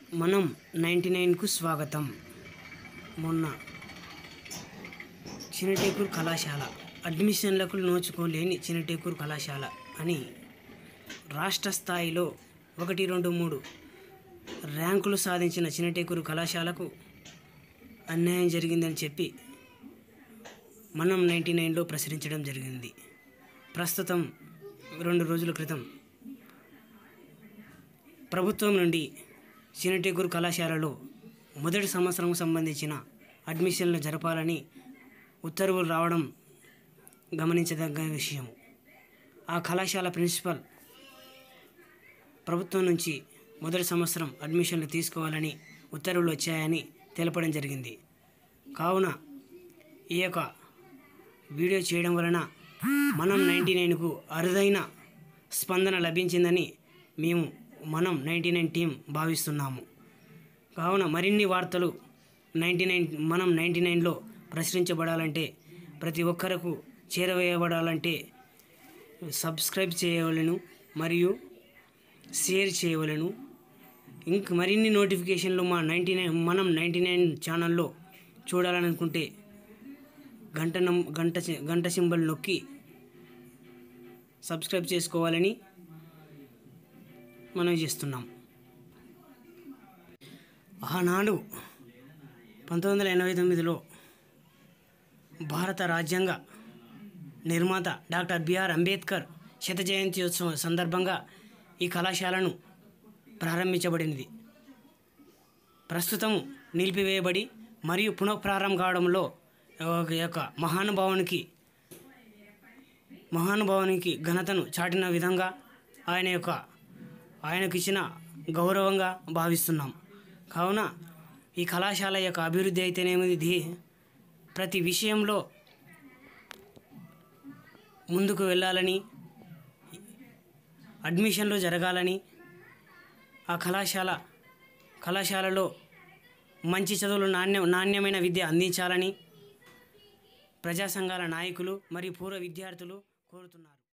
మనం నైంటీ నైన్కు స్వాగతం మొన్న చినటేకూరు కళాశాల అడ్మిషన్లకు నోచుకోలేని చినటేకూరు కళాశాల అని రాష్ట్ర స్థాయిలో ఒకటి రెండు మూడు ర్యాంకులు సాధించిన చినటేకూరు కళాశాలకు అన్యాయం జరిగిందని చెప్పి మనం నైంటీ నైన్లో ప్రచురించడం జరిగింది ప్రస్తుతం రెండు రోజుల క్రితం ప్రభుత్వం నుండి చినటేకూరు కళాశాలలో మొదటి సంవత్సరం సంబంధించిన అడ్మిషన్లు జరపాలని ఉత్తర్వులు రావడం గమనించదగ్గ విషయం ఆ కళాశాల ప్రిన్సిపల్ ప్రభుత్వం నుంచి మొదటి సంవత్సరం అడ్మిషన్లు తీసుకోవాలని ఉత్తర్వులు వచ్చాయని తెలపడం జరిగింది కావున ఈ యొక్క వీడియో చేయడం వలన మనం నైంటీ నైన్కు అరుదైన స్పందన లభించిందని మేము మనం నైంటీ నైన్ టీం భావిస్తున్నాము కావున మరిన్ని వార్తలు నైంటీ నైన్ మనం నైంటీ నైన్లో ప్రచురించబడాలంటే ప్రతి ఒక్కరకు చేరవేయబడాలంటే సబ్స్క్రైబ్ చేయవలను మరియు షేర్ చేయవలను ఇంక మరిన్ని నోటిఫికేషన్లు మా నైంటీ నైన్ మనం నైంటీ నైన్ ఛానల్లో చూడాలనుకుంటే గంట నం గంట సి- గంట సింబల్ నొక్కి సబ్స్క్రైబ్ చేసుకోవాలని మనం చేస్తున్నాం ఆనాడు పంతొమ్మిది వందల ఎనభై తొమ్మిదిలో భారత రాజ్యాంగ నిర్మాత డాక్టర్ బిఆర్ అంబేద్కర్ శత జయంత్యోత్సవం సందర్భంగా ఈ కళాశాలను ప్రారంభించబడినది ప్రస్తుతం నిలిపివేయబడి మరియు పునఃప్రారంభం కావడంలో ఒక యొక్క మహానుభావునికి మహానుభావునికి ఘనతను చాటిన విధంగా ఆయన యొక్క ఆయనకు ఇచ్చిన గౌరవంగా భావిస్తున్నాం కావున ఈ కళాశాల యొక్క అభివృద్ధి అయితేనేమిది ది- ప్రతి విషయంలో ముందుకు వెళ్ళాలని అడ్మిషన్లు జరగాలని ఆ కళాశాల కళాశాలలో మంచి చదువులు నాణ్య నాణ్యమైన విద్య అందించాలని ప్రజా సంఘాల నాయకులు మరియు పూర్వ విద్యార్థులు కోరుతున్నారు